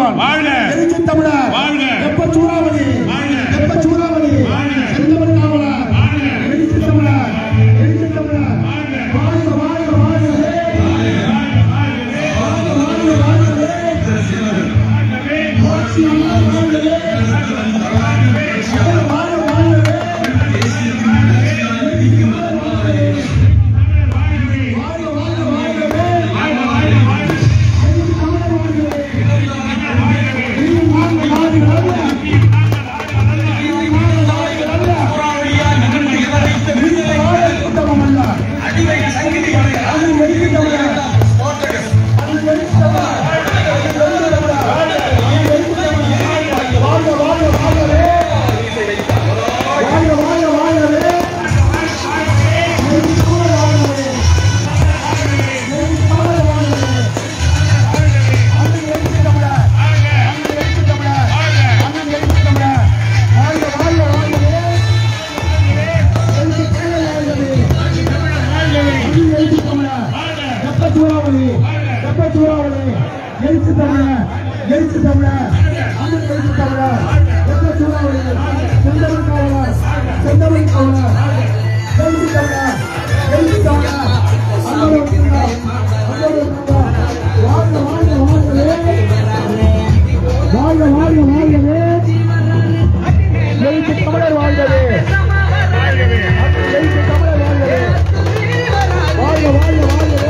தமிழன் வாழ்க! எழுச்சி தமிழர் வாழ்க! வெப்ப சூறாவளி வாழ்க! வெப்ப சூறாவளி வாழ்க! செந்தமிழ் காவலர் வாழ்க! எழுச்சி தமிழர் எழுச்சி தமிழர் வாழ்க வாழ்க வாழ்கவே வாழ்க வாழ்க வாழ்கவே புரட்சி அண்ணா வாழ்கவே வாழ்க வாழ்கவே வாழ்க வாழ்க வாழ்கவே எழுச்சி தமிழர் வாழ்கவே நீ வாழ்க வாழ்க வாழ்க நீ வாழ்க வாழ்க வாழ்க சூறாவளி வெப்ப சூறாவளி எழுத்து தமிழ எழுத்து தமிழ அண்ணன் எழுத்து தமிழ வெப்ப சூறாவளி செந்தமிழ் காவலர் செந்தமிழ் காவலர் எழுத்து தமிழ எழுத்து தமிழ அண்ணன் வாழ்க வாழ்க வாழ்கவே வாழ்க வாழ்க வாழ்கவே எழுத்து தமிழர் வாழ்கவே எழுத்து தமிழர் வாழ்கவே வாழ்க வாழ்க வாழ்கவே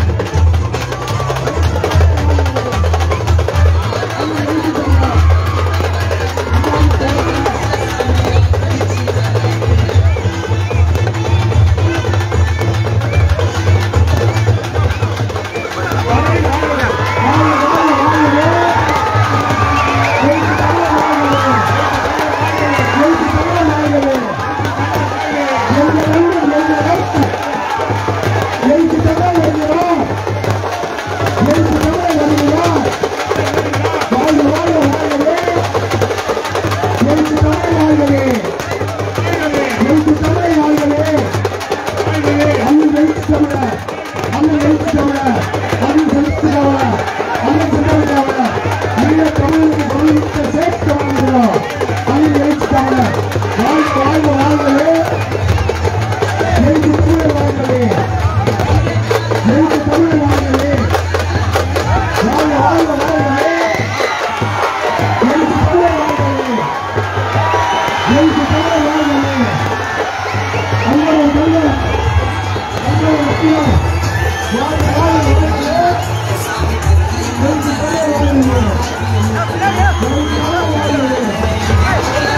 வாழ்க எழுதி தமிழ் வாழ்களே எழுதி தமிழ் வாழ்களே வாழ்க வாழ்க வாழ்களே எழுதி தமிழ் வாழ்களே எழுதி தமிழ் வாழ்களே அங்கே தமிழ் அங்கே முக்கியம் வாழ்க வாழ்க வாழ்களே எழுதி தமிழ் வாழ்களே எழுதி தமிழ் வாழ்களே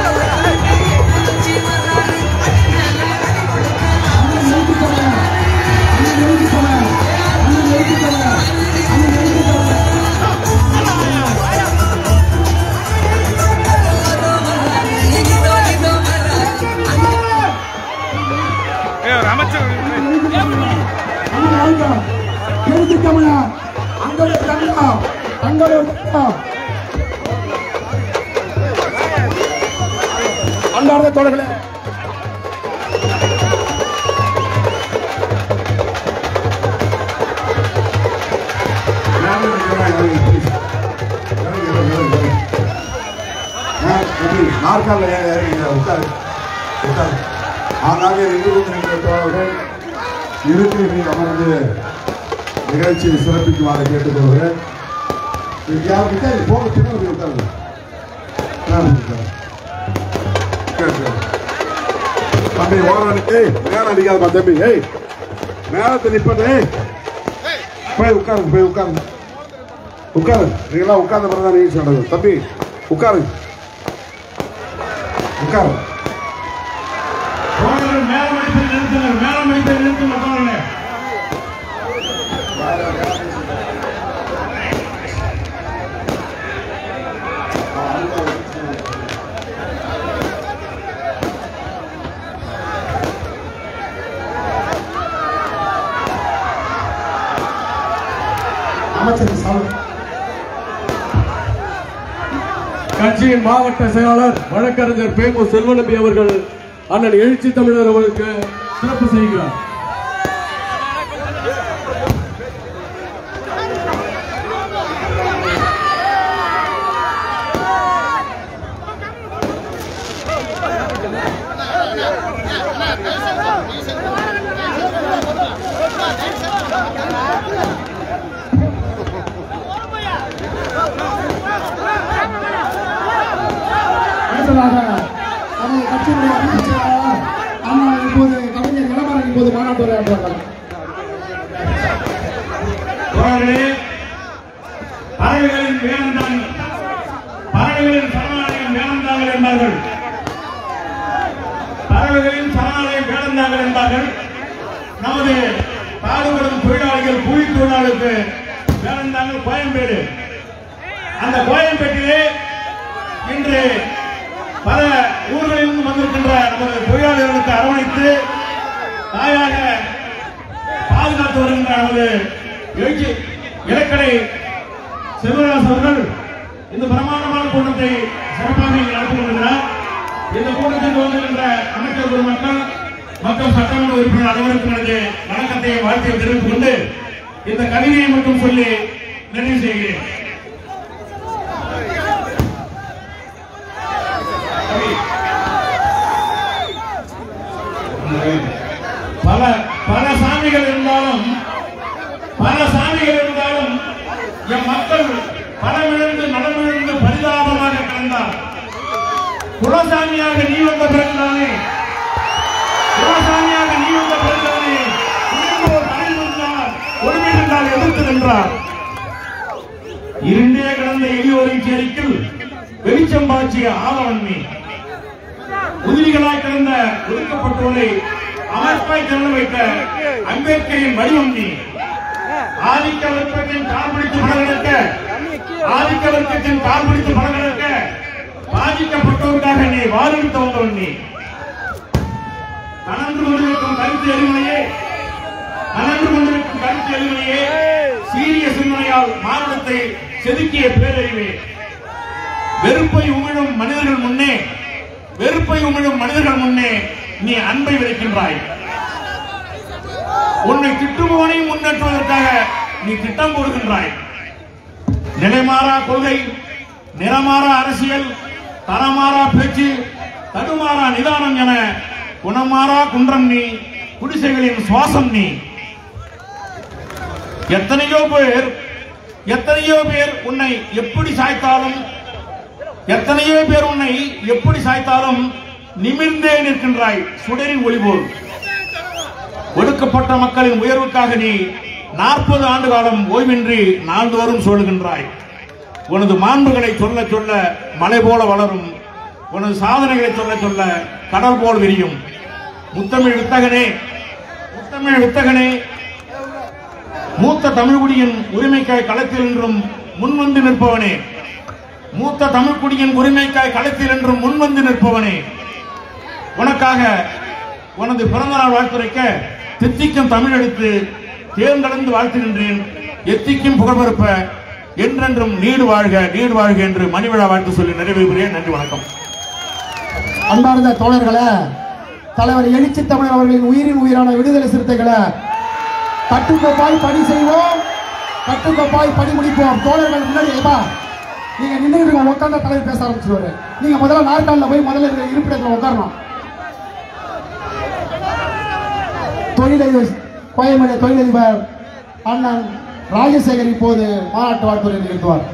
அமைச்சர் எழுதி தமிழா அங்கே தங்கா அங்கே தங்கா அன்றாட தோழர்களே நாற்கால உட்காரு உட்காரு ஆனாக இருபத்தி ரெண்டு தோழர்கள் இருக்கைகளில் அமர்ந்து நிகழ்ச்சியை சிறப்பிக்குமாறு கேட்டுக்கொள்கிறேன் இதுக்கு யார் விட்டாரு போக பின்னாடி விட்டாரு தம்பி ஓரம் ஏய் நேரம் அடிக்காதப்பா தம்பி ஏய் நேரத்தை நிப்பட்டு ஏய் போய் உட்காருங்க போய் உட்காருங்க உட்காரு நீங்களாம் உட்கார்ந்த பிறகு தான் நிகழ்ச்சி நடக்கும் தம்பி உட்காருங்க உட்காரு தோழர்கள் மேலமடிப்பை நிறுத்துங்கள் மேலமடிப்பை நிறுத்துங்கள் தோழர்களே அமைச்சர் சாமி கட்சியின் மாவட்ட செயலாளர் வழக்கறிஞர் பேமு செல்வநம்பி அவர்கள் அண்ணன் எழுச்சி தமிழர் அவர்களுக்கு சிறப்பு செய்கிறார் அடுத்ததாக நமது கட்சியினுடைய அமைப்புச் செயலாளர் ஆனால் இப்போது கவிஞர் நிலமரன் இப்போது மாநாட்டு உரையாற்றுவார்கள் தோழர்களே, பறவைகளின் வேலந்தான் பறவைகளின் சரணாலயம் வேலந்தாங்கள் என்பார்கள் பறவைகளின் சரணாலயம் வேலந்தாங்கள் என்பார்கள் நமது பாடுபடும் தொழிலாளிகள் கூலி தொழிலாளருக்கு வேலந்தாங்கள் கோயம்பேடு அந்த கோயம்பேட்டிலே இன்று பல ஊர்களிலிருந்து வந்திருக்கின்ற நமது தொழிலாளர்களுக்கு அரவணைத்து தாயாக பாதுகாத்து வருகின்ற நமது எழுச்சி இலக்கடை செல்வராஜ் அவர்கள் இந்த பிரமாண்டமான கூட்டத்தை சிறப்பாக இங்கு நடத்தி கொண்டிருக்கிறார் இந்த கூட்டத்திற்கு வந்திருக்கின்ற அமைச்சர் பெருமக்கள் மக்கள் சட்டமன்ற உறுப்பினர் அனைவருக்கும் எனது வணக்கத்தை வாழ்த்தையை தெரிவித்துக் கொண்டு இந்த கவிதையை மட்டும் சொல்லி நிறைவு செய்கிறேன் பல பல சாமிகள் இருந்தாலும் பல சாமிகள் இருந்தாலும் என் மக்கள் பலமிழந்து நலமிழந்து பரிதாபமாக கலந்தார் குலசாமியாக நீ வந்த பிறகுதானே குலசாமியாக நீ வந்த பிறகுதானே உயர்ந்தோர் அணில் நின்றார் ஒருமை நின்றால் எதிர்த்து நின்றார் இருண்டே கிடந்த எளியோரின் சேரிக்கில் வெளிச்சம் பாய்ச்சிய ஆதவன் நீ உதிரிகளாய் கிடந்த ஒதுக்கப்பட்டோரை அமைப்பாய் திறந்து வைத்த அம்பேத்கரின் வடிவம் நீ ஆதிக்க வர்க்கத்தின் கால் பிடித்து படகிடக்க ஆதிக்க வர்க்கத்தின் கால் பிடித்து படகிடக்க பாதிக்கப்பட்டோருக்காக நீ வாழெடுத்து வந்தவன் நீ கலந்து கொண்டிருக்கும் கருத்து எளிமையே கலந்து கொண்டிருக்கும் கருத்து எளிமையே சீரிய சிந்தனையால் மாநிலத்தை செதுக்கிய பேரறிவே வெறுப்பை உமிழும் மனிதர்கள் முன்னே வெறுப்பை உமிழும் மனிதர்கள் முன்னே நீ அன்பை விதைக்கின்றாய் உன்னை திட்டுபவனை முன்னேற்றுவதற்காக நீ திட்டம் போடுகின்றாய் நிலைமாறா கொள்கை நிறமாறா அரசியல் தரமாறா பேச்சு தடுமாறா நிதானம் என குணமாறா குன்றம் நீ குடிசைகளின் சுவாசம் நீ எத்தனையோ பேர் எத்தனையோ பேர் உன்னை எப்படி சாய்த்தாலும் எத்தனையோ பேர் உன்னை எப்படி சாய்த்தாலும் நிமிர்ந்தே நிற்கின்றாய் சுடரின் ஒளி போல் ஒடுக்கப்பட்ட மக்களின் உயர்வுக்காக நீ நாற்பது ஆண்டு காலம் ஓய்வின்றி நாள்தோறும் சொல்லுகின்றாய் உனது மாண்புகளை சொல்ல சொல்ல மலை போல வளரும் உனது சாதனைகளை சொல்ல சொல்ல கடல் போல் விரியும் முத்தமிழ் வித்தகனே முத்தமிழ் வித்தகனே மூத்த தமிழ்குடியின் உரிமைக்காய் களத்தில் என்றும் முன்வந்து நிற்பவனே மூத்த தமிழ்குடியின் உரிமைக்காய் களத்தில் என்றும் முன்வந்து நிற்பவனே உனக்காக உனது பிறந்தநாள் வாழ்த்துரைக்க தித்திக்கும் தமிழ் எடுத்து தேர்ந்தெடுத்து வாழ்த்துகின்றேன் எத்திக்கும் புகழ்பரப்ப என்றென்றும் நீடு வாழ்க நீடு வாழ்க என்று மணிவிழா வாழ்த்து சொல்லி நிறைவேறுகிறேன் நன்றி வணக்கம் அன்பார்ந்த தோழர்களே தலைவர் எழுச்சி தமிழர் அவர்களின் உயிரின் உயிரான விடுதலை சிறுத்தைகளை கட்டுக்கோப்பாய் பணி செய்வோம் கட்டுக்கோப்பாய் பணி முடிப்போம் தோழர்கள் முன்னாடி ஏப்பா நீங்க நின்றுட்டு உட்கார்ந்த தலைவர் பேச ஆரம்பிச்சுருவாரு நீங்க முதல்ல நாற்காலில் போய் முதல்ல இருக்கிற இருப்பிடத்தில் உட்காரணும் தொழிலதிபர் கோயம்பேடு தொழிலதிபர் அண்ணன் ராஜசேகர் இப்போது மாநாட்டு வாழ்த்துறை நிகழ்த்துவார்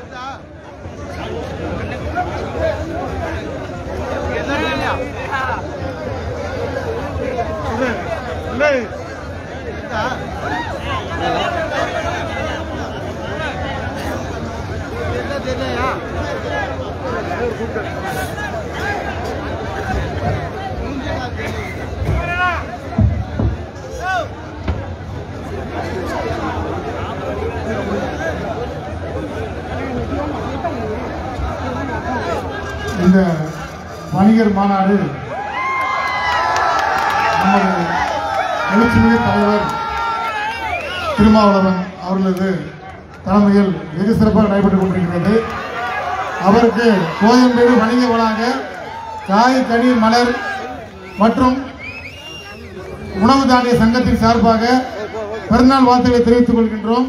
இந்த வணிகர் மாநாடு நமது எழுச்சிமிகு தலைவர் திருமாவளவன் அவர்களது தலைமையில் வெகு சிறப்பாக நடைபெற்றுக் கொண்டிருக்கிறது அவருக்கு கோயம்பேடு வணிக வளாக காய் கனி மலர் மற்றும் உணவு தானிய சங்கத்தின் சார்பாக பிறநாள் வாழ்த்துக்களை தெரிவித்துக் கொள்கின்றோம்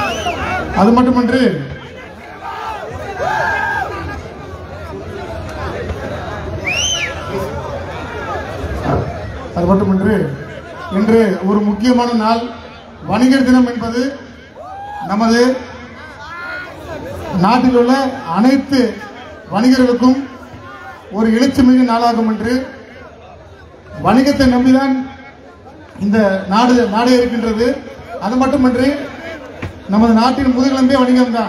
அது மட்டுமன்றி அது மட்டுமின்றி இன்று ஒரு முக்கியமான நாள் வணிகர் தினம் என்பது நமது நாட்டில் உள்ள அனைத்து வணிகர்களுக்கும் ஒரு எழுச்சிமிகு நாளாகும் என்று வணிகத்தை நம்பிதான் இந்த நாடு நாடே இருக்கின்றது அது மட்டுமின்றி நமது நாட்டின் முதுகெலும்பே வணிகம்தான்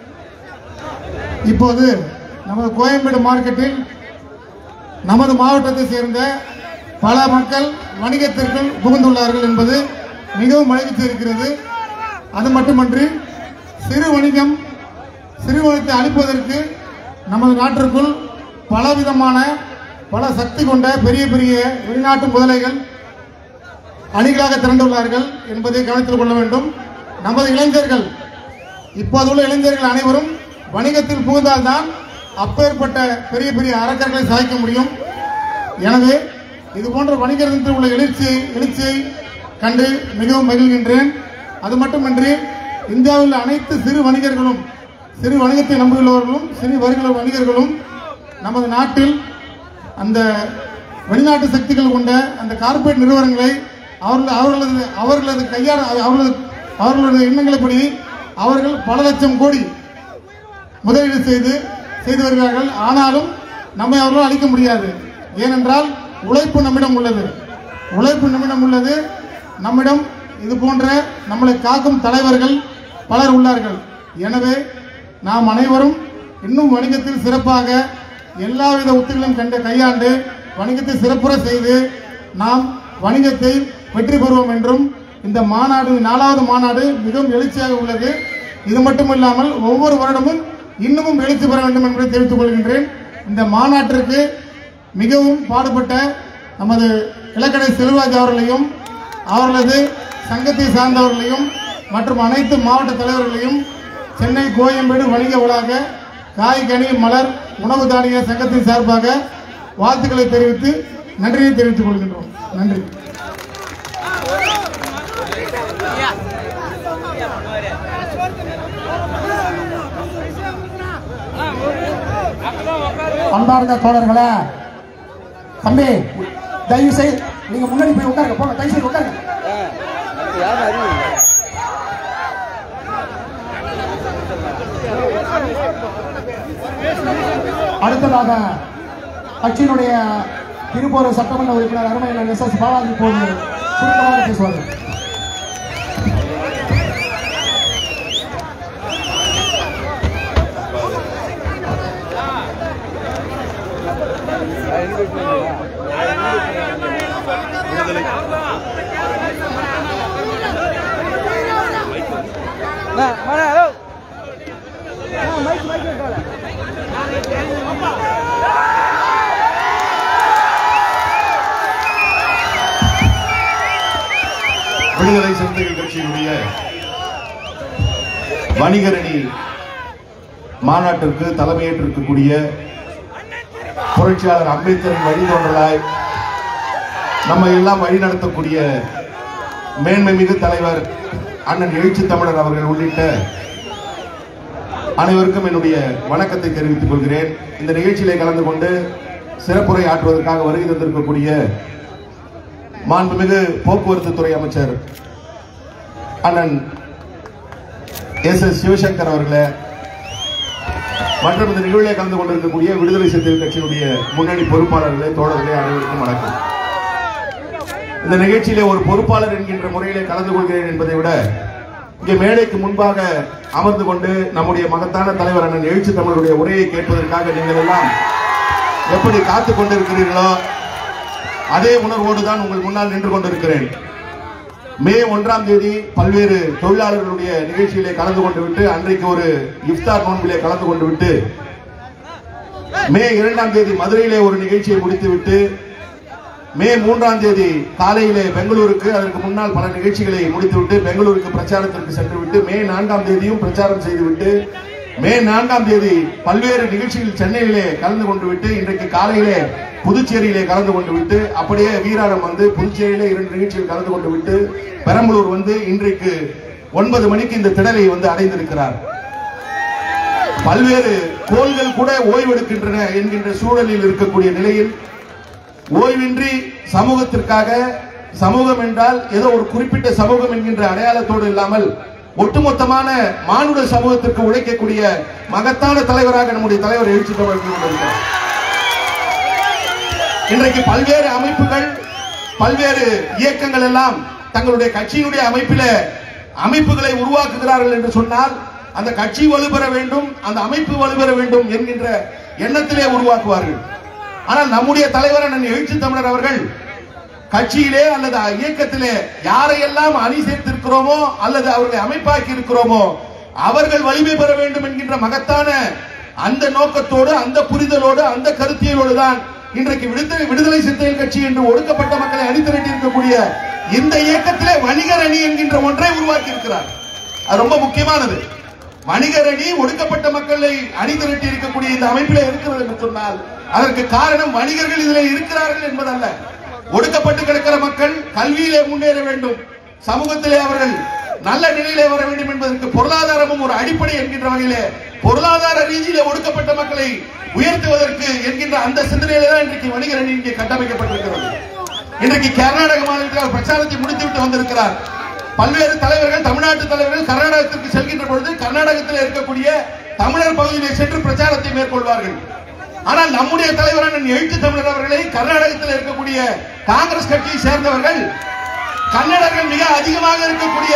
இப்போது நமது கோயம்பேடு மார்க்கெட்டில் நமது மாவட்டத்தை சேர்ந்த பல மக்கள் வணிகத்திற்குள் புகுந்துள்ளார்கள் என்பது மிகவும் மகிழ்ச்சி இருக்கிறது அது மட்டுமன்றி சிறு வணிகம் சிறு வணிகத்தை அழிப்பதற்கு நமது நாட்டிற்குள் பலவிதமான பல சக்தி கொண்ட பெரிய பெரிய வெளிநாட்டு முதலைகள் அணிகளாக திரண்டுள்ளார்கள் என்பதை கவனத்தில் கொள்ள வேண்டும் நமது இளைஞர்கள் இப்போதுள்ள இளைஞர்கள் அனைவரும் வணிகத்தில் புகுந்தால்தான் அப்பேற்பட்ட பெரிய பெரிய அரக்கர்களை சாய்க்க முடியும் எனவே இது போன்ற வணிகத்தில் உள்ள எழுச்சியை எழுச்சியை கண்டு மிகவும் மகிழ்கின்றேன் அது மட்டுமின்றி இந்தியாவில் உள்ள அனைத்து சிறு வணிகர்களும் சிறு வணிகத்தை நம்பியுள்ளவர்களும் சிறு வருகிற வணிகர்களும் நமது நாட்டில் அந்த வெளிநாட்டு சக்திகள் கொண்ட அந்த கார்ப்பரேட் நிறுவனங்களை அவர்கள் அவர்களது அவர்களது கையாள அவர்களது அவர்களது எண்ணங்களைப்படி அவர்கள் பல லட்சம் கோடி முதலீடு செய்து செய்து வருகிறார்கள் ஆனாலும் நம்மை அவர்களால் அழிக்க முடியாது ஏனென்றால் உழைப்பு நம்மிடம் உள்ளது உழைப்பு நம்மிடம் உள்ளது நம்மிடம் இது போன்ற நம்மளை காக்கும் தலைவர்கள் பலர் உள்ளார்கள் எனவே நாம் அனைவரும் இன்னும் வணிகத்தில் சிறப்பாக எல்லாவித உத்திகளும் கண்டு கையாண்டு வணிகத்தை சிறப்புற செய்து நாம் வணிகத்தை வெற்றி பெறுவோம் என்றும் இந்த மாநாடு நாலாவது மாநாடு மிகவும் எழுச்சியாக உள்ளது இது மட்டுமில்லாமல் ஒவ்வொரு வருடமும் இன்னமும் எழுச்சி பெற வேண்டும் என்பதை தெரிவித்துக் கொள்கின்றேன் இந்த மாநாட்டிற்கு மிகவும் பாடுபட்ட நமது இலக்கடை செல்வராஜ் அவர்களையும் அவர்களது சங்கத்தை சார்ந்தவர்களையும் மற்றும் அனைத்து மாவட்ட தலைவர்களையும் சென்னை கோயம்பேடு வணிக வளாக காய் கனி மலர் உணவு தானிய சங்கத்தின் சார்பாக வாழ்த்துக்களை தெரிவித்து நன்றியை தெரிவித்துக் கொள்கின்றோம் நன்றி அன்பார்ந்த தோழர்களே தம்பி தயவு செய்து நீங்க முன்னாடி போய் உட்காருங்க போங்க தயவு செய்து உட்காருங்க அடுத்ததாக கட்சியினுடைய திருப்பூர் சட்டமன்ற உறுப்பினர் அருமையில் எஸ் எஸ் பாலாஜி போது சுருக்கமாக பேசுவார் விடுதலை சிறுத்தைகள் கட்சியினுடைய வணிகரணி மாநாட்டிற்கு தலைமையேற்றிருக்கக்கூடிய புரட்சியாளர் அம்பேத்கரின் வழித்தோன்றலாய் நம்ம எல்லாம் வழிநடத்தக்கூடிய மேன்மை மிகு தலைவர் அண்ணன் எழுச்சி தமிழர் அவர்கள் உள்ளிட்ட அனைவருக்கும் என்னுடைய வணக்கத்தை தெரிவித்துக் கொள்கிறேன் இந்த நிகழ்ச்சியிலே கலந்து கொண்டு சிறப்புரை ஆற்றுவதற்காக வருகை தந்திருக்கக்கூடிய மாண்புமிகு போக்குவரத்து துறை அமைச்சர் அண்ணன் எஸ் எஸ் சிவசங்கர் அவர்களே மற்றும் இந்த நிகழ்ச்சியில் கலந்து கொண்டிருக்கக்கூடிய விடுதலை சிறுத்தைகள் கட்சியினுடைய முன்னணி பொறுப்பாளர்களே தோழர்களே அனைவருக்கும் வணக்கம் இந்த நிகழ்ச்சியிலே ஒரு பொறுப்பாளர் என்கின்ற முறையிலே கலந்து கொள்கிறேன் என்பதை விட இங்கே மேடைக்கு முன்பாக அமர்ந்து கொண்டு நம்முடைய மகத்தான தலைவர் அண்ணன் எழுச்சி தமிழருடைய உரையை கேட்பதற்காக நீங்கள் எல்லாம் எப்படி காத்துக் கொண்டிருக்கிறீர்களோ அதே உணர்வோடு தான் உங்கள் முன்னால் நின்று கொண்டிருக்கிறேன் மே ஒன்றாம் தேதி பல்வேறு தொழிலாளர்களுடைய நிகழ்ச்சியிலே கலந்து கொண்டு விட்டு அன்றைக்கு ஒரு இஃப்தார் நோன்பிலே கலந்து கொண்டு விட்டு மே இரண்டாம் தேதி மதுரையிலே ஒரு நிகழ்ச்சியை முடித்துவிட்டு மே மூன்றாம் தேதி காலையிலே பெங்களூருக்கு அதற்கு முன்னால் பல நிகழ்ச்சிகளை முடித்துவிட்டு பெங்களூருக்கு பிரச்சாரத்திற்கு சென்றுவிட்டு மே நான்காம் தேதியும் பிரச்சாரம் செய்துவிட்டு மே நான்காம் தேதி பல்வேறு நிகழ்ச்சிகள் சென்னையிலே கலந்து கொண்டு விட்டு இன்றைக்கு காலையிலே புதுச்சேரியிலே கலந்து கொண்டு விட்டு அப்படியே வீராணம் வந்து புதுச்சேரியிலே இரண்டு நிகழ்ச்சிகள் கலந்து கொண்டு விட்டு பெரம்பலூர் வந்து இன்றைக்கு ஒன்பது மணிக்கு இந்த திடலை வந்து அடைந்திருக்கிறார் பல்வேறு கோள்கள் கூட ஓய்வெடுக்கின்றன என்கின்ற சூழலில் இருக்கக்கூடிய நிலையில் ஓய்வின்றி சமூகத்திற்காக சமூகம் என்றால் ஏதோ ஒரு குறிப்பிட்ட சமூகம் என்கின்ற அடையாளத்தோடு இல்லாமல் ஒட்டுமொத்தமான மானுட சமூகத்திற்கு உழைக்கக்கூடிய மகத்தான தலைவராக நம்முடைய தலைவர் எழுச்சி தமிழர் கொண்டிருக்கிறார் இன்றைக்கு பல்வேறு அமைப்புகள் பல்வேறு இயக்கங்கள் எல்லாம் தங்களுடைய கட்சியினுடைய அமைப்பில அமைப்புகளை உருவாக்குகிறார்கள் என்று சொன்னால் அந்த கட்சி வலுப்பெற வேண்டும் அந்த அமைப்பு வலுப்பெற வேண்டும் என்கின்ற எண்ணத்திலே உருவாக்குவார்கள் ஆனால் நம்முடைய தலைவர் அண்ணன் எழுச்சி தமிழர் அவர்கள் கட்சியிலே அல்லது இயக்கத்திலே யாரையெல்லாம் அணி சேர்த்திருக்கிறோமோ அல்லது அவர்களை அமைப்பாக்கி இருக்கிறோமோ அவர்கள் வலிமை பெற வேண்டும் என்கின்ற மகத்தான அந்த நோக்கத்தோடு அந்த புரிதலோடு அந்த கருத்தியலோடு தான் இன்றைக்கு விடுதலை விடுதலை சிறுத்தைகள் கட்சி என்று ஒடுக்கப்பட்ட மக்களை அணி திரட்டி இருக்கக்கூடிய இந்த இயக்கத்திலே வணிகர் அணி என்கின்ற ஒன்றை உருவாக்கி இருக்கிறார் அது ரொம்ப முக்கியமானது வணிகர் அணி ஒடுக்கப்பட்ட மக்களை அணி திரட்டி இருக்கக்கூடிய இந்த அமைப்பிலே இருக்கிறது என்று சொன்னால் அதற்கு காரணம் வணிகர்கள் இதில் இருக்கிறார்கள் என்பதல்ல ஒடுக்கப்பட்டு கிடக்கிற மக்கள் கல்வியிலே முன்னேற வேண்டும் சமூகத்திலே அவர்கள் நல்ல நிலையிலே வர வேண்டும் என்பதற்கு பொருளாதாரமும் ஒரு அடிப்படை என்கின்ற வகையிலே பொருளாதார ரீதியிலே ஒடுக்கப்பட்ட மக்களை உயர்த்துவதற்கு என்கின்ற அந்த சிந்தனையிலே தான் இன்றைக்கு வணிகர் அணி இங்கே கட்டமைக்கப்பட்டிருக்கிறது இன்றைக்கு கர்நாடக மாநிலத்தில் அவர் பிரச்சாரத்தை முடித்துவிட்டு வந்திருக்கிறார் பல்வேறு தலைவர்கள் தமிழ்நாட்டு தலைவர்கள் கர்நாடகத்திற்கு செல்கின்ற பொழுது கர்நாடகத்தில் இருக்கக்கூடிய தமிழர் பகுதியிலே சென்று பிரச்சாரத்தை மேற்கொள்வார்கள் ஆனால் நம்முடைய தலைவரான எழுத்து தமிழர் அவர்களை கர்நாடகத்தில் இருக்கக்கூடிய காங்கிரஸ் கட்சியை சேர்ந்தவர்கள் கன்னடர்கள் மிக அதிகமாக இருக்கக்கூடிய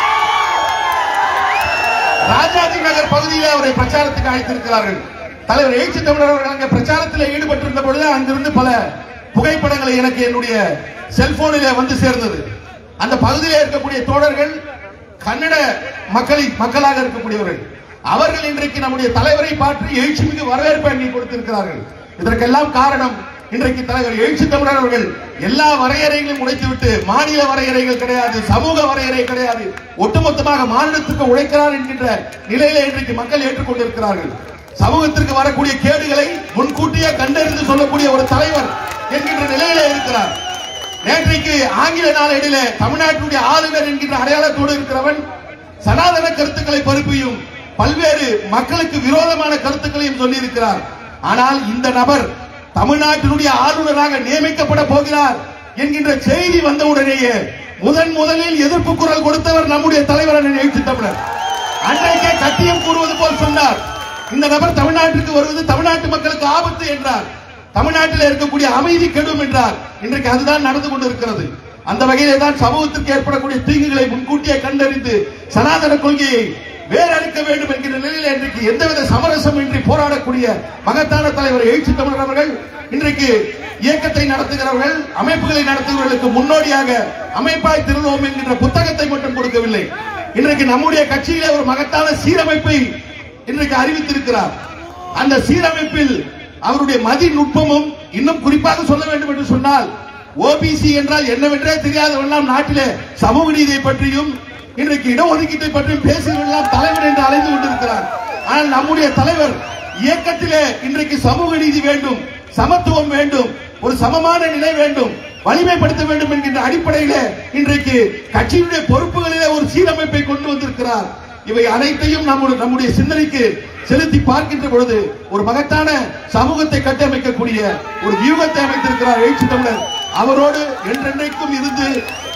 ராஜாஜி நகர் பகுதியிலே அவரை பிரச்சாரத்துக்கு அழைத்திருக்கிறார்கள் தலைவர் எழுச்சி தமிழர் அவர்கள் அங்கே பிரச்சாரத்தில் ஈடுபட்டிருந்த பொழுது அங்கிருந்து பல புகைப்படங்களை எனக்கு என்னுடைய செல்போனிலே வந்து சேர்ந்தது அந்த பகுதியிலே இருக்கக்கூடிய தோழர்கள் கன்னட மக்களின் மக்களாக இருக்கக்கூடியவர்கள் அவர்கள் இன்றைக்கு நம்முடைய தலைவரை பார்த்து எழுச்சி மிகு வரவேற்பை அங்கே கொடுத்திருக்கிறார்கள் இதற்கெல்லாம் காரணம் இன்றைக்கு தலைவர் எழுச்சி தமிழர் அவர்கள் எல்லா வரையறைகளையும் உடைத்துவிட்டு மாநில வரையறைகள் கிடையாது சமூக வரையறை கிடையாது ஒட்டுமொத்தமாக மாநிலத்துக்கு உழைக்கிறார் என்கின்ற நிலையில இன்றைக்கு மக்கள் ஏற்றுக்கொண்டிருக்கிறார்கள் சமூகத்திற்கு வரக்கூடிய கேடுகளை முன்கூட்டியே கண்டறிந்து சொல்லக்கூடிய ஒரு தலைவர் என்கின்ற நிலையில இருக்கிறார் நேற்றைக்கு ஆங்கில நாளேடில தமிழ்நாட்டினுடைய ஆளுநர் என்கின்ற அடையாளத்தோடு இருக்கிறவன் சனாதன கருத்துக்களை பரப்பியும் பல்வேறு மக்களுக்கு விரோதமான கருத்துக்களையும் சொல்லியிருக்கிறார் ஆனால் இந்த நபர் தமிழ்நாட்டினுடைய ஆளுநராக நியமிக்கப்பட போகிறார் என்கின்ற செய்தி வந்தவுடனேயே முதன் முதலில் எதிர்ப்பு குரல் கொடுத்தவர் நம்முடைய தலைவர் அண்ணன் எழுச்சி தமிழர் அன்றைக்கே கட்டியம் கூறுவது போல் சொன்னார் இந்த நபர் தமிழ்நாட்டிற்கு வருவது தமிழ்நாட்டு மக்களுக்கு ஆபத்து என்றார் தமிழ்நாட்டில் இருக்கக்கூடிய அமைதி கெடும் என்றார் இன்றைக்கு அதுதான் நடந்து கொண்டிருக்கிறது அந்த வகையிலே தான் சமூகத்திற்கு ஏற்படக்கூடிய தீங்குகளை முன்கூட்டியே கண்டறிந்து சனாதன கொள்கையை வேறறுக்க வேண்டும் என்கிற நிலையில் இன்றைக்கு எந்தவித சமரசம் இன்றி போராடக்கூடிய மகத்தான தலைவர் எழுச்சி தமிழர் அவர்கள் இன்றைக்கு இயக்கத்தை நடத்துகிறவர்கள் அமைப்புகளை நடத்துகிறவர்களுக்கு முன்னோடியாக அமைப்பாய் திருவோம் என்கின்ற புத்தகத்தை மட்டும் கொடுக்கவில்லை இன்றைக்கு நம்முடைய கட்சியிலே ஒரு மகத்தான சீரமைப்பை இன்றைக்கு அறிவித்திருக்கிறார் அந்த சீரமைப்பில் அவருடைய மதி நுட்பமும் இன்னும் குறிப்பாக சொல்ல வேண்டும் என்று சொன்னால் ஓபிசி என்றால் என்னவென்றே தெரியாதவெல்லாம் நாட்டிலே சமூக நீதியை பற்றியும் இன்றைக்கு இடஒதுக்கீட்டை பற்றியும் பேசுகிறவெல்லாம் தலைவர் என்று அழைந்து கொண்டிருக்கிறார் ஆனால் நம்முடைய தலைவர் இயக்கத்திலே இன்றைக்கு சமூக நீதி வேண்டும் சமத்துவம் வேண்டும் ஒரு சமமான நிலை வேண்டும் வலிமைப்படுத்த வேண்டும் என்கின்ற அடிப்படையிலே இன்றைக்கு கட்சியினுடைய பொறுப்புகளிலே ஒரு சீரமைப்பை கொண்டு வந்திருக்கிறார் இவை அனைத்தையும் நம்முடைய நம்முடைய சிந்தனைக்கு செலுத்தி பார்க்கின்ற பொழுது ஒரு மகத்தான சமூகத்தை கட்டமைக்கக்கூடிய ஒரு வியூகத்தை அமைத்திருக்கிறார் எழுச்சி தமிழர் அவரோடு என்றென்றைக்கும் இருந்து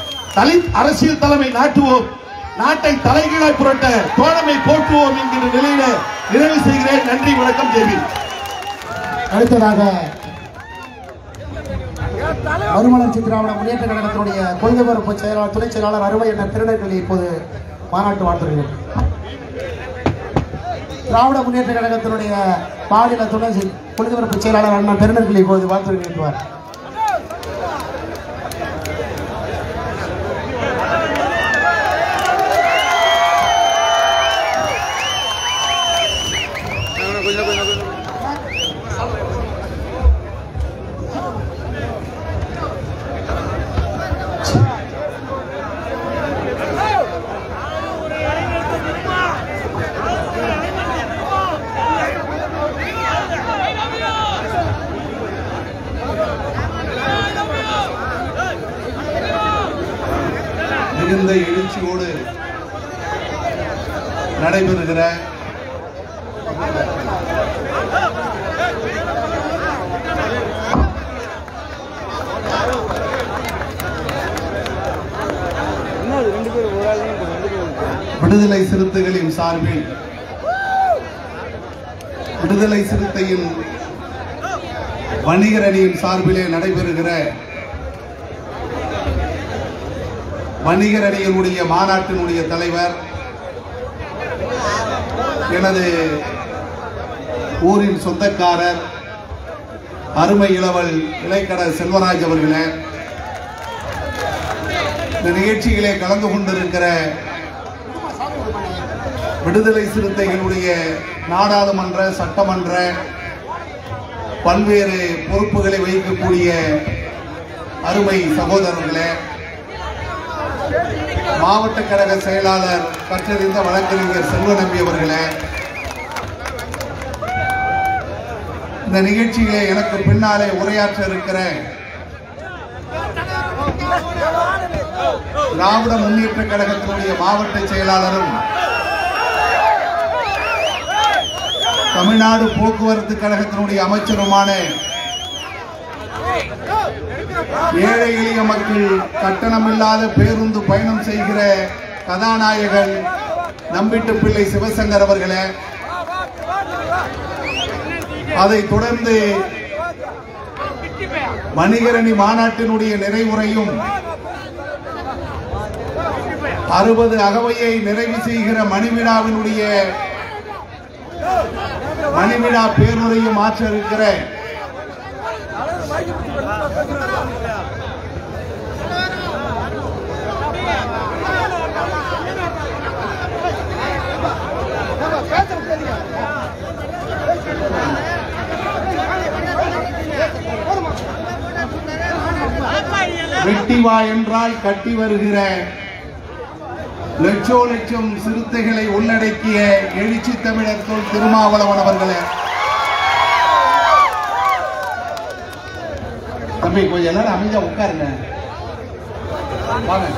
தலித் அரசியல் தலைமை நாட்டுவோம் நாட்டை தலைகீழாய் புரட்ட தோழமை போற்றுவோம் என்கிற நிலையில நிறைவு செய்கிறேன் நன்றி வணக்கம் தேவி அடுத்ததாக மறுமலர்ச்சி திராவிட முன்னேற்ற கழகத்தினுடைய கொள்கை பரப்பு செயலாளர் துணை செயலாளர் அறுவை என்ற திருநெல்வேலி இப்போது மாநாட்டு வாழ்த்துகிறேன் திராவிட முன்னேற்ற கழகத்தினுடைய மாநில துணை செ- கொள்கை பரப்பு செயலாளர் அண்ணன் திருநெல்வேலி இப்போது வாழ்த்து நிறுத்துவார் மிகுந்த எழுச்சியோடு நடைபெறுகிற விடுதலை சிறுத்தைகளின் சார்பில் விடுதலை சிறுத்தையின் வணிகர் அணியின் சார்பிலே நடைபெறுகிற வணிகர் அணியினுடைய மாநாட்டினுடைய தலைவர் எனது ஊரின் சொந்தக்காரர் அருமை இளவல் இலைக்கட செல்வராஜ் அவர்களே இந்த நிகழ்ச்சியிலே கலந்து கொண்டிருக்கிற விடுதலை சிறுத்தைகளுடைய நாடாளுமன்ற சட்டமன்ற பல்வேறு பொறுப்புகளை வகிக்கக்கூடிய அருமை சகோதரர்களே மாவட்ட கழக செயலாளர் கற்றறிந்த வழக்கறிஞர் செல்வநம்பி அவர்களே இந்த நிகழ்ச்சியிலே எனக்கு பின்னாலே உரையாற்ற இருக்கிற திராவிட முன்னேற்ற கழகத்தினுடைய மாவட்ட செயலாளரும் தமிழ்நாடு போக்குவரத்து கழகத்தினுடைய அமைச்சருமான ஏழை எளிய மக்கள் கட்டணமில்லாத பேருந்து பயணம் செய்கிற கதாநாயகன் நம்பிட்டு பிள்ளை சிவசங்கர் அவர்களே அதை தொடர்ந்து வணிகரணி மாநாட்டினுடைய நிறைவுரையும் அறுபது அகவையை நிறைவு செய்கிற மணிவிழாவினுடைய மணிவிழா பேருரையும் ஆற்ற இருக்கிற வெட்டி வா என்றால் கட்டி வருகிற லட்சோ லட்சம் சிறுத்தைகளை உள்ளடக்கிய எழுச்சி தமிழர் தொல் திருமாவளவன் அவர்களே தம்பி கொஞ்சம் எல்லாரும் அமைதியா உட்காருங்க வாங்க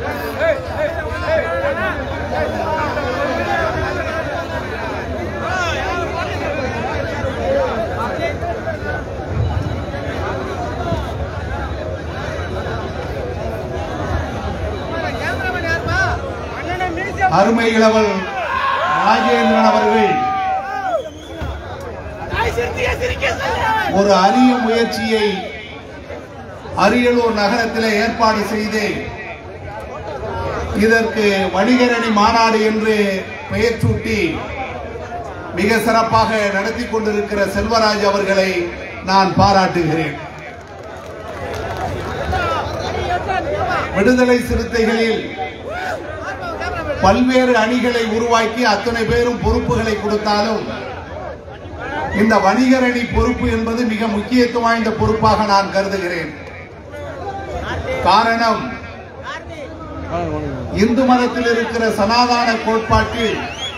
அருமை இளவல் ராஜேந்திரன் அவர்கள் ஒரு அரிய முயற்சியை அரியலூர் நகரத்திலே ஏற்பாடு செய்து இதற்கு வணிகரணி மாநாடு என்று பெயர் சூட்டி மிக சிறப்பாக நடத்தி கொண்டிருக்கிற செல்வராஜ் அவர்களை நான் பாராட்டுகிறேன் விடுதலை சிறுத்தைகளில் பல்வேறு அணிகளை உருவாக்கி அத்தனை பேரும் பொறுப்புகளை கொடுத்தாலும் இந்த வணிகர் அணி பொறுப்பு என்பது மிக முக்கியத்துவம் வாய்ந்த பொறுப்பாக நான் கருதுகிறேன் காரணம் இந்து மதத்தில் இருக்கிற சனாதன கோட்பாட்டில்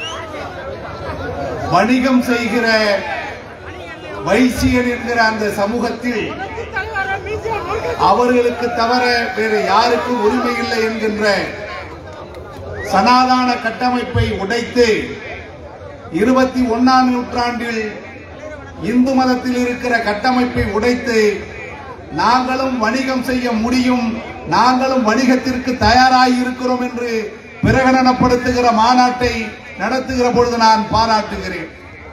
வணிகம் செய்கிற வைசியன் என்கிற அந்த சமூகத்தில் அவர்களுக்கு தவிர வேறு யாருக்கும் உரிமை இல்லை என்கின்ற சனாதான கட்டமைப்பை உடைத்து இருபத்தி ஒன்னாம் நூற்றாண்டில் இந்து மதத்தில் இருக்கிற கட்டமைப்பை உடைத்து நாங்களும் வணிகம் செய்ய முடியும் நாங்களும் வணிகத்திற்கு தயாராகி இருக்கிறோம் என்று பிரகடனப்படுத்துகிற மாநாட்டை நடத்துகிற பொழுது நான் பாராட்டுகிறேன்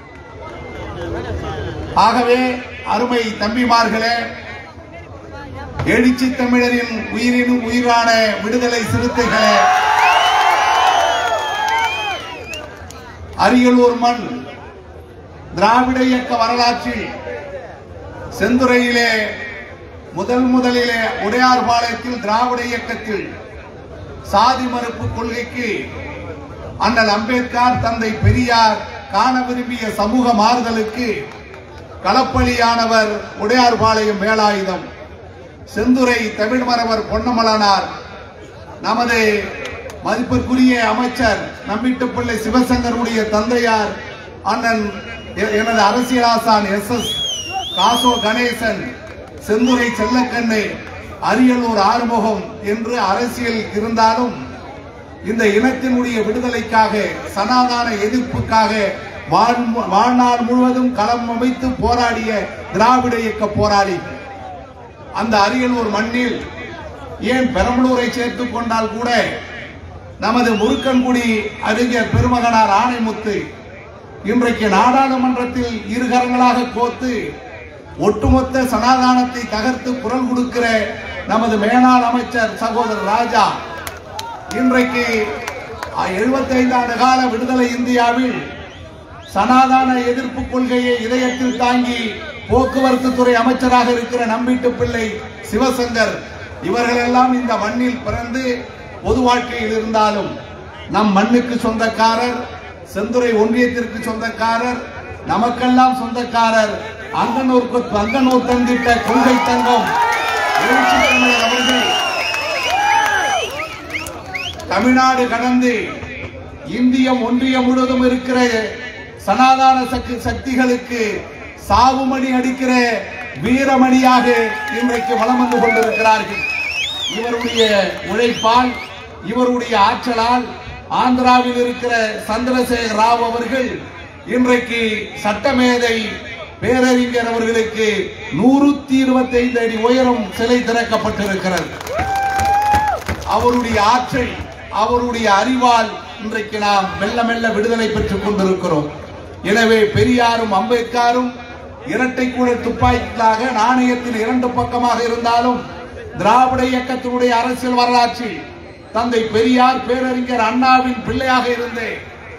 ஆகவே அருமை தம்பிமார்களே எழுச்சி தமிழரின் உயிரினும் உயிரான விடுதலை சிறுத்தைகளே அரியலூர் மண் திராவிட இயக்க வரலாற்றில் செந்துறையிலே முதல் முதலிலே உடையார்பாளையத்தில் திராவிட இயக்கத்தில் சாதி மறுப்பு கொள்கைக்கு அண்ணல் அம்பேத்கர் தந்தை பெரியார் காண விரும்பிய சமூக மாறுதலுக்கு களப்பலியானவர் உடையார்பாளையம் வேலாயுதம் செந்துறை தமிழ் மரவர் பொன்னமலனார் நமது மதிப்பிற்குரிய அமைச்சர் நம்பிட்டு பிள்ளை சிவசங்கருடைய தந்தையார் அண்ணன் எ- எனது அரசியலாசான் எஸ் எஸ் காசோ கணேசன் செந்துறை செல்லக்கண்ணு அரியலூர் ஆறுமுகம் என்று அரசியல் இருந்தாலும் இந்த இனத்தினுடைய விடுதலைக்காக சனாதான எதிர்ப்புக்காக வாழ்- வாழ்நாள் முழுவதும் களம் அமைத்து போராடிய திராவிட இயக்க போராளி அந்த அரியலூர் மண்ணில் ஏன் பெரம்பலூரை சேர்த்துக் கொண்டால் கூட நமது முருக்கன்குடி அறிஞர் பெருமகனார் ஆணைமுத்து இன்றைக்கு நாடாளுமன்றத்தில் இருகரங்களாக கோத்து ஒட்டுமொத்த சனாதானத்தை தகர்த்து குரல் கொடுக்கிற நமது மேலாள் அமைச்சர் சகோதரர் ராஜா இன்றைக்கு எழுபத்தைந்து ஆண்டு கால விடுதலை இந்தியாவில் சனாதான எதிர்ப்பு கொள்கையை இதயத்தில் தாங்கி போக்குவரத்து துறை அமைச்சராக இருக்கிற நம்பிட்டு பிள்ளை சிவசங்கர் இவர்களெல்லாம் இந்த மண்ணில் பிறந்து பொது வாழ்க்கையில் இருந்தாலும் நம் மண்ணுக்கு சொந்தக்காரர் செந்துறை ஒன்றியத்திற்கு சொந்தக்காரர் நமக்கெல்லாம் சொந்தக்காரர் அங்கனூருக்கு அங்கனூர் தந்திட்ட கொள்கை தங்கம் எழுச்சி தமிழர் அவர்கள் தமிழ்நாடு கடந்து இந்தியம் ஒன்றியம் முழுவதும் இருக்கிற சனாதான சக்தி சக்திகளுக்கு சாவுமணி அடிக்கிற வீரமணியாக இன்றைக்கு வலம் வந்து கொண்டிருக்கிறார்கள் இவருடைய உழைப்பால் இவருடைய ஆற்றலால் ஆந்திராவில் இருக்கிற சந்திரசேகர் ராவ் அவர்கள் இன்றைக்கு சட்டமேதை பேரறிஞர் அவர்களுக்கு நூறுத்தி இருபத்தி ஐந்து அடி உயரம் சிலை திறக்கப்பட்டிருக்கிறது அவருடைய ஆற்றல் அவருடைய அறிவால் இன்றைக்கு நாம் மெல்ல மெல்ல விடுதலை பெற்றுக் கொண்டிருக்கிறோம் எனவே பெரியாரும் அம்பேத்கரும் இரட்டை கூட துப்பாக்கிகளாக நாணயத்தில் இரண்டு பக்கமாக இருந்தாலும் திராவிட இயக்கத்தினுடைய அரசியல் வரலாற்றில் தந்தை பெரியார் பேரறிஞர் அண்ணாவின் பிள்ளையாக இருந்தே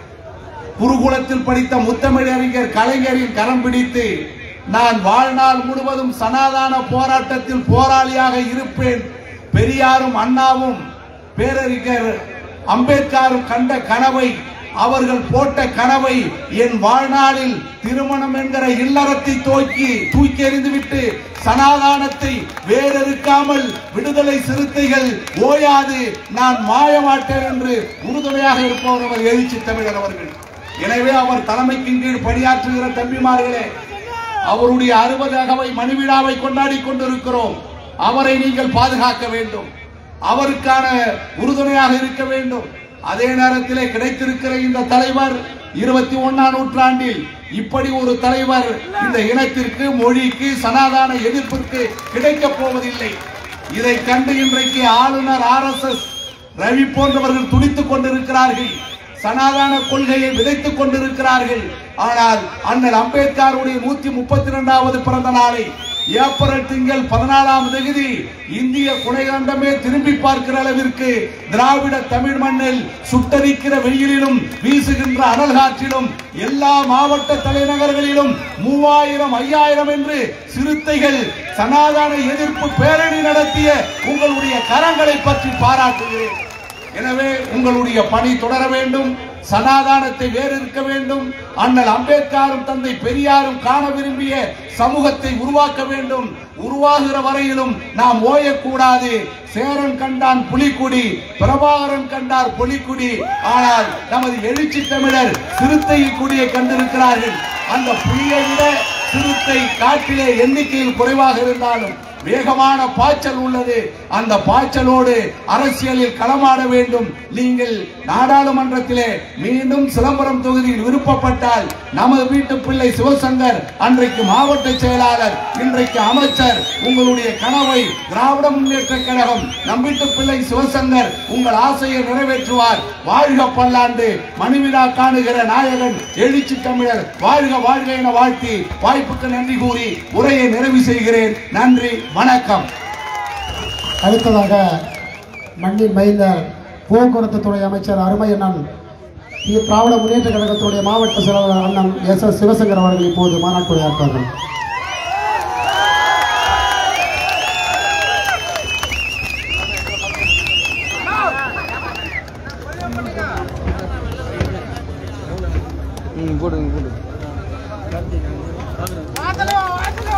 குருகுலத்தில் படித்த முத்தமிழறிஞர் கலைஞரின் கரம் பிடித்து நான் வாழ்நாள் முழுவதும் சனாதான போராட்டத்தில் போராளியாக இருப்பேன் பெரியாரும் அண்ணாவும் பேரறிஞர் அம்பேத்கரும் கண்ட கனவை அவர்கள் போட்ட கனவை என் வாழ்நாளில் திருமணம் என்கிற இல்லறத்தை தூக்கி தூக்கி எறிந்துவிட்டு சனாதானத்தை வேறறுக்காமல் விடுதலை சிறுத்தைகள் ஓயாது நான் மாயமாட்டேன் என்று உறுதுணையாக இருப்பவர் அவர் எழுச்சி தமிழர் அவர்கள் எனவே அவர் தலைமைக்கின் கீழ் பணியாற்றுகிற தம்பிமார்களே அவருடைய அறுபது அகவை மணிவிழாவை கொண்டாடி கொண்டிருக்கிறோம் அவரை நீங்கள் பாதுகாக்க வேண்டும் அவருக்கான உறுதுணையாக இருக்க வேண்டும் அதே நேரத்திலே கிடைத்திருக்கிற இந்த தலைவர் இருபத்தி ஒன்னாம் நூற்றாண்டில் இப்படி ஒரு தலைவர் இந்த இனத்திற்கு மொழிக்கு சனாதான எதிர்ப்பிற்கு கிடைக்கப் போவதில்லை இதை கண்டு இன்றைக்கு ஆளுநர் ஆர் எஸ் எஸ் ரவி போன்றவர்கள் துடித்துக் கொண்டிருக்கிறார்கள் சனாதான கொள்கையை விதைத்துக் கொண்டிருக்கிறார்கள் ஆனால் அண்ணல் அம்பேத்கருடைய நூத்தி முப்பத்தி இரண்டாவது பிறந்த நாளை ஏப்ரல் திங்கள் பதினாலாம் தேதி இந்திய குணைகண்டமே திரும்பி பார்க்கிற அளவிற்கு திராவிட தமிழ் மண்ணில் சுட்டரிக்கிற வெயிலிலும் வீசுகின்ற அனல் காற்றிலும் எல்லா மாவட்ட தலைநகர்களிலும் மூவாயிரம் ஐயாயிரம் என்று சிறுத்தைகள் சனாதன எதிர்ப்பு பேரணி நடத்திய உங்களுடைய கரங்களை பற்றி பாராட்டுகிறேன் எனவே உங்களுடைய பணி தொடர வேண்டும் சனாதானத்தை வேறு இருக்க வேண்டும் அண்ணல் அம்பேத்கரும் தந்தை பெரியாரும் காண விரும்பிய சமூகத்தை உருவாக்க வேண்டும் உருவாகிற வரையிலும் நாம் ஓயக்கூடாது சேரன் கண்டான் புலிக்குடி பிரபாகரன் கண்டார் புலிக்குடி ஆனால் நமது எழுச்சி தமிழர் சிறுத்தை குடியை கண்டிருக்கிறார்கள் அந்த புலியை விட சிறுத்தை காட்டிலே எண்ணிக்கையில் குறைவாக இருந்தாலும் வேகமான பாய்ச்சல் உள்ளது அந்த பாய்ச்சலோடு அரசியலில் களமாட வேண்டும் நீங்கள் நாடாளுமன்றத்திலே மீண்டும் சிதம்பரம் தொகுதியில் விருப்பப்பட்டால் நமது வீட்டு பிள்ளை சிவசங்கர் அன்றைக்கு மாவட்ட செயலாளர் இன்றைக்கு அமைச்சர் உங்களுடைய கனவை திராவிட முன்னேற்ற கழகம் நம்பிட்டு பிள்ளை சிவசங்கர் உங்கள் ஆசையை நிறைவேற்றுவார் வாழ்க பல்லாண்டு மணிவிழா காணுகிற நாயகன் எழுச்சி தமிழர் வாழ்க வாழ்க என வாழ்த்தி வாய்ப்புக்கு நன்றி கூறி உரையை நிறைவு செய்கிறேன் நன்றி வணக்கம் அடுத்ததாக மண்ணின் மைந்தர் போக்குவரத்து துறை அமைச்சர் அருமையண்ணன் தி- திராவிட முன்னேற்ற கழகத்துடைய மாவட்ட செயலாளர் அண்ணன் எஸ் எஸ் சிவசங்கர் அவர்கள் இப்போது மாநாட்டுரையாற்றுவார்கள் ம் போடுங்க போடுங்க